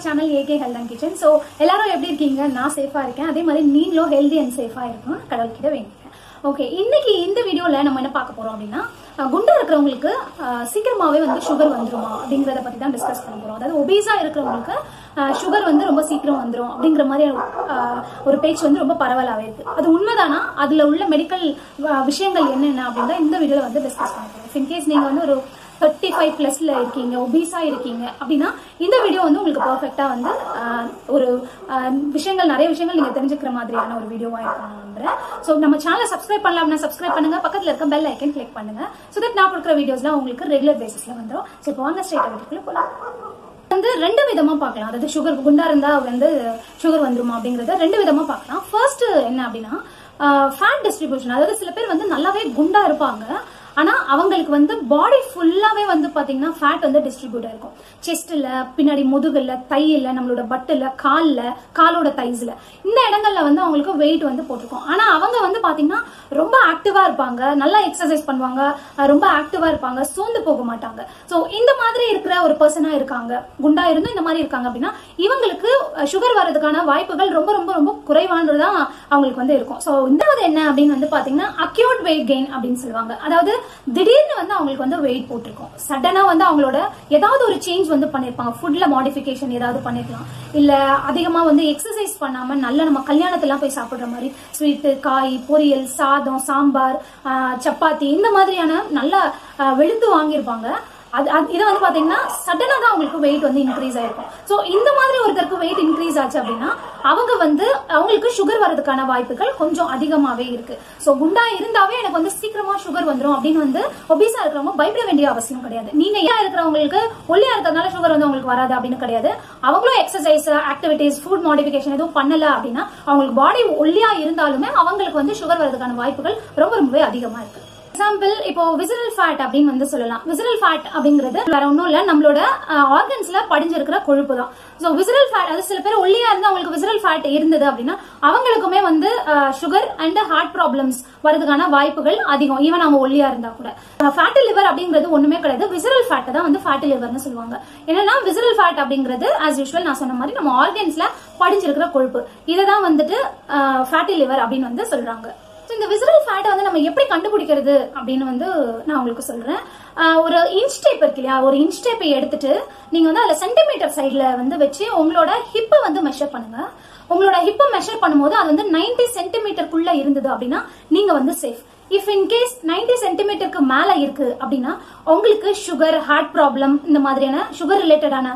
channel AK health and kitchen so எல்லாரும் எப்படி இருக்கீங்க நான் சேஃபா இருக்கேன் அதே மாதிரி நீங்களும் ஹெல்தி அண்ட் சேஃபா இருக்கணும் கடவுள்கிட்ட வேண்டிக்கிறேன் ஓகே இன்னைக்கு இந்த வீடியோல நம்ம என்ன பார்க்க போறோம் அப்படின்னா அஹ், குண்டா இருக்கிறவங்களுக்கு அஹ், சீக்கிரமாவே வந்து சுகர் வந்துருமா அப்படிங்கறத பத்தி தான் டிஸ்கஸ் பண்ண போறோம் அதாவது ஒபீஸா இருக்கிறவங்களுக்கு சுகர் வந்து ரொம்ப சீக்கிரம் வந்துரும் அப்படிங்கிற மாதிரி அஹ், ஒரு பேச்சு வந்து ரொம்ப பரவலாவே இருக்கு அது உண்மைதானா அதுல உள்ள மெடிக்கல் விஷயங்கள் என்னென்ன அப்படின்னு இந்த வீடியோல வந்து டிஸ்கஸ் பண்ண போறோம் இன்கேஸ் நீங்க வந்து ஒரு தேர்ட்டி ஃபைவ் பிளஸ்ல இருக்கீங்க ஒபீஸா இருக்கீங்க அப்படின்னா இந்த வீடியோ வந்து உங்களுக்கு பர்ஃபெக்டா வந்து ஆஹ், ஒரு ஆஹ், விஷயங்கள் நிறைய விஷயங்கள் நீங்க தெரிஞ்சுக்கிற மாதிரியான ஒரு வீடியோவா இருக்கும் நான் நம்புறேன் ஸோ நம்ம சேனலை சப்ஸ்கிரைப் பண்ணலாம்னா சப்ஸ்கிரைப் பண்ணுங்க பக்கத்துல இருக்க பெல் ஐக்கன் கிளிக் பண்ணுங்க ஸோ தட் நான் கொடுக்குற வீடியோஸ்லாம் உங்களுக்கு ரெகுலர் பேசிஸ்ல வந்துடும் ஸோ இப்போ வாங்க ஸ்ட்ரைட் வீட்டுக்குள்ள போலாம் வந்து ரெண்டு விதமா பார்க்கலாம் அதாவது சுகர் குண்டா இருந்தா வந்து சுகர் வந்துருமா அப்படிங்கறத ரெண்டு விதமா பார்க்கலாம் ஃபர்ஸ்ட் என்ன அப்படின்னா ஃபேட் டிஸ்ட்ரிபியூஷன் அதாவது சில பேர் வந்து நல்லாவே குண்டா இருப்பாங்க ஆனா அவங்களுக்கு வந்து பாடி ஃபுல்லாவே வந்து பாத்தீங்கன்னா ஃபேட் வந்து டிஸ்ட்ரிபியூட் இருக்கும் செஸ்ட்ல பின்னாடி முதுகுல தையில நம்மளோட பட்டுல கால்ல காலோட தைஸ்ல இந்த இடங்கள்ல வந்து அவங்களுக்கு வெயிட் வந்து போட்டிருக்கும் ஆனா அவங்க வந்து பாத்தீங்கன்னா ரொம்ப ஆக்டிவா இருப்பாங்க நல்லா எக்ஸசைஸ் பண்ணுவாங்க அஹ் ரொம்ப ஆக்டிவா இருப்பாங்க சோர்ந்து போக மாட்டாங்க சோ இந்த மாதிரி இருக்கிற ஒரு பர்சனா இருக்காங்க குண்டா இருந்தும் இந்த மாதிரி இருக்காங்க அப்படின்னா இவங்களுக்கு சுகர் வர்றதுக்கான வாய்ப்புகள் ரொம்ப ரொம்ப ரொம்ப குறைவானதுதான் அவங்களுக்கு வந்து இருக்கும் சோ இந்த என்ன அப்படின்னு வந்து பாத்தீங்கன்னா அக்யூட் வெயிட் கெயின் அப்படின்னு சொல்லுவாங்க அதாவது திடீர்னு வந்து அவங்களுக்கு வந்து வெயிட் போட்டிருக்கும் சடனா வந்து அவங்களோட ஏதாவது ஒரு சேஞ்ச் வந்து பண்ணிருப்பாங்க ஃபுட்ல மாடிஃபிகேஷன் ஏதாவது பண்ணிருக்கலாம் இல்ல அதிகமா வந்து எக்ஸசைஸ் பண்ணாம நல்ல நம்ம கல்யாணத்தெல்லாம் போய் சாப்பிடுற மாதிரி ஸ்வீட்டு காய் பொரியல் சாதம் சாம்பார் ஆஹ், சப்பாத்தி இந்த மாதிரியான நல்ல ஆஹ், வெளுத்து வாங்கியிருப்பாங்க அது அது- இதை வந்து பாத்தீங்கன்னா சடனா தான் அவங்களுக்கு வெயிட் வந்து இன்க்ரீஸ் ஆயிருக்கும் சோ இந்த மாதிரி ஒருத்தருக்கு வெயிட் இன்க்ரீஸ் ஆச்சு அப்படின்னா அவங்க வந்து அவங்களுக்கு சுகர் வரதுக்கான வாய்ப்புகள் கொஞ்சம் அதிகமாவே இருக்கு சோ குண்டா இருந்தாவே எனக்கு வந்து சீக்கிரமா சுகர் வந்துரும் அப்படின்னு வந்து ஒபீஸா இருக்கிறவங்க பயப்பட வேண்டிய அவசியம் கிடையாது நீங்க ஏன் இருக்கிறவங்களுக்கு ஒல்லியா இருக்கிறதுனால சுகர் வந்து அவங்களுக்கு வராது அப்படின்னு கிடையாது அவங்களும் எக்ஸசைஸ் ஆக்டிவிட்டிஸ் ஃபுட் மாடிஃபிகேஷன் எதுவும் பண்ணல அப்படின்னா அவங்களுக்கு பாடி ஒல்லியா இருந்தாலுமே அவங்களுக்கு வந்து சுகர் வரதுக்கான வாய்ப்புகள் ரொம்ப ரொம்பவே அதிகமா இருக்கு எக்ஸாம்பிள் இப்போ விசிரல் ஃபேட் அப்படின்னு வந்து சொல்லலாம் விசிரல் ஃபேட் அப்படிங்கிறது வேற ஒன்றும் இல்ல நம்மளோட ஆர்கன்ஸ்ல படிஞ்சிருக்கிற கொழுப்பு தான் ஸோ விசிரல் ஃபேட் அது சில பேர் ஒல்லியா இருந்து அவங்களுக்கு விசிரல் ஃபேட் இருந்தது அப்படின்னா அவங்களுக்குமே வந்து சுகர் அண்ட் ஹார்ட் ப்ராப்ளம்ஸ் வரதுக்கான வாய்ப்புகள் அதிகம் ஈவன் அவங்க ஒல்லியா இருந்தா கூட ஃபேட்டி லிவர் அப்படிங்கிறது ஒண்ணுமே கிடையாது விசிரல் ஃபேட் தான் வந்து ஃபேட்டி லிவர்னு சொல்லுவாங்க என்னன்னா விசிரல் ஃபேட் அப்படிங்கிறது ஆஸ் யூஸ்வல் நான் சொன்ன மாதிரி நம்ம ஆர்கன்ஸ்ல படிஞ்சிருக்கிற கொழுப்பு இதை தான் வந்துட்டு ஃபேட்டி லிவர் அப்படின்னு வந்து சொல்றாங்க So, இந்த விசிரல் ஃபேட்டை வந்து நம்ம எப்படி கண்டுபிடிக்கிறது அப்படின்னு வந்து நான் உங்களுக்கு சொல்றேன் ஆஹ் ஒரு இன்ச் டேப் இருக்கு இல்லையா ஒரு இன்ச் டேப்பை எடுத்துட்டு நீங்க வந்து அதுல சென்டிமீட்டர் சைடுல வந்து வச்சு உங்களோட ஹிப்பை வந்து மெஷர் பண்ணுங்க உங்களோட ஹிப்பை மெஷர் பண்ணும்போது அது வந்து 90 சென்டிமீட்டருக்குள்ள இருந்தது அப்படின்னா நீங்க வந்து safe if in case ninety சென்டிமீட்டருக்கு மேல இருக்கு அப்படின்னா உங்களுக்கு சுகர் ஹார்ட் ப்ராப்ளம் இந்த மாதிரியான சுகர் ரிலேட்டடான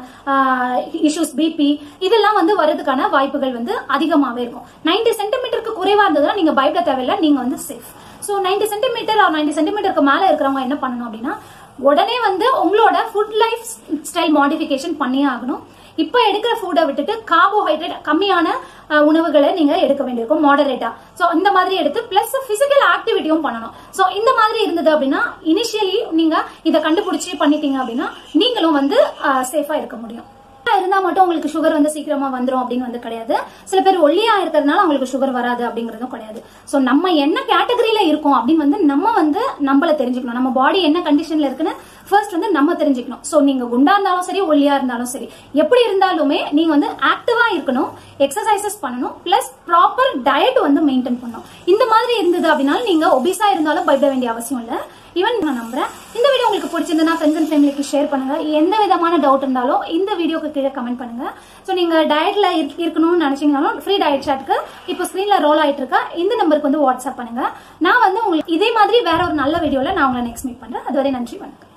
இஷ்யூஸ் பிபி இதெல்லாம் வந்து வரதுக்கான வாய்ப்புகள் வந்து அதிகமாவே இருக்கும் நைன்டி சென்டிமீட்டருக்கு குறைவா இருந்ததுன்னா நீங்க பயப்பட தேவையில்லை நீங்க வந்து safe so ninety centimetre or ninety சென்டிமீட்டருக்கு மேல இருக்கிறவங்க என்ன பண்ணணும் அப்படின்னா உடனே வந்து உங்களோட ஃபுட் லைஃப் ஸ்டைல் மாடிஃபிகேஷன் பண்ணியே ஆகணும் இப்ப எடுக்கிற ஃபுட்டை விட்டுட்டு கார்போஹைட்ரேட் கம்மியான அஹ், உணவுகளை நீங்க எடுக்க வேண்டியிருக்கும் மாடரேட்டா சோ இந்த மாதிரி எடுத்து பிளஸ் பிசிக்கல் ஆக்டிவிட்டியும் பண்ணணும் சோ இந்த மாதிரி இருந்தது அப்படின்னா இனிஷியலி நீங்க இதை கண்டுபிடிச்சி பண்ணிட்டீங்க அப்படின்னா நீங்களும் வந்து சேஃபா இருக்க முடியும் இருந்தா மட்டும் உங்களுக்கு சுகர் வந்து சீக்கிரமா வந்துரும் அப்படின்னு வந்து கிடையாது சில பேர் ஒல்லியா இருக்கிறதுனால அவங்களுக்கு சுகர் வராது அப்படிங்கறதும் கிடையாது சோ நம்ம என்ன கேட்டகரியில இருக்கோம் அப்படின்னு வந்து நம்ம வந்து நம்மள தெரிஞ்சுக்கணும் நம்ம பாடி என்ன கண்டிஷன்ல இருக்குன்னு ஃபர்ஸ்ட் வந்து நம்ம தெரிஞ்சுக்கணும் சோ நீங்க குண்டா இருந்தாலும் சரி ஒல்லியா இருந்தாலும் சரி எப்படி இருந்தாலுமே நீங்க வந்து ஆக்டிவா இருக்கணும் எக்ஸசைசஸ் பண்ணணும் பிளஸ் ப்ராப்பர் டயட் வந்து மெயின்டைன் பண்ணணும் இந்த மாதிரி இருந்தது அப்படின்னாலும் நீங்க ஒபிசா இருந்தாலும் பயப்பட வேண்டிய அவசியம் இல்ல ஈவன் நான் நம்புறேன் இந்த வீடியோ உங்களுக்கு பிடிச்சிருந்தா ஃப்ரெண்ட்ஸ் அண்ட் ஃபேமிலிக்கு ஷேர் பண்ணுங்க எந்த விதமான டவுட் இருந்தாலும் இந்த வீடியோக்கு கீழே கமெண்ட் பண்ணுங்க ஸோ நீங்க டயட்ல இருக்கணும்னு நினைச்சீங்கனாலும் ஃப்ரீ டயட் சாட்க்கு இப்போ ஸ்க்ரீன்ல ரோல் ஆயிட்டு இருக்க இந்த நம்பருக்கு வந்து வாட்ஸ்அப் பண்ணுங்க நான் வந்து உங்களுக்கு இதே மாதிரி வேற ஒரு நல்ல வீடியோல நான் உங்களை நெக்ஸ்ட் மீட் பண்றேன் அதுவரை நன்றி வணக்கம்